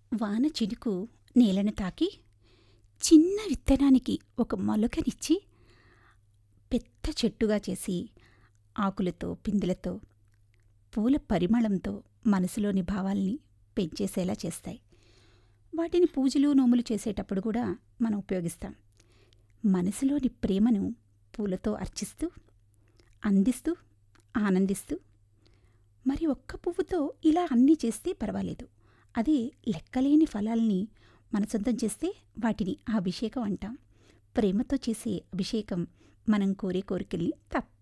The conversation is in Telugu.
వాన చినుకు నేలను తాకి చిన్న విత్తనానికి ఒక మొలకనిచ్చి పెద్ద చెట్టుగా చేసి ఆకులతో పిందెలతో పూల పరిమళంతో మనసులోని భావాల్ని పెంచేసేలా చేస్తాయి వాటిని పూజలు నోములు చేసేటప్పుడు కూడా మనం ఉపయోగిస్తాం మనసులోని ప్రేమను పూలతో అర్చిస్తూ అందిస్తూ ఆనందిస్తూ మరి ఒక్క పువ్వుతో ఇలా అన్నీ చేస్తే పర్వాలేదు అదే లెక్కలేని ఫలాల్ని మన సొంతం చేస్తే వాటిని ఆ అభిషేకం అంటాం ప్రేమతో చేసే అభిషేకం మనం కోరే కోరికల్ని తప్ప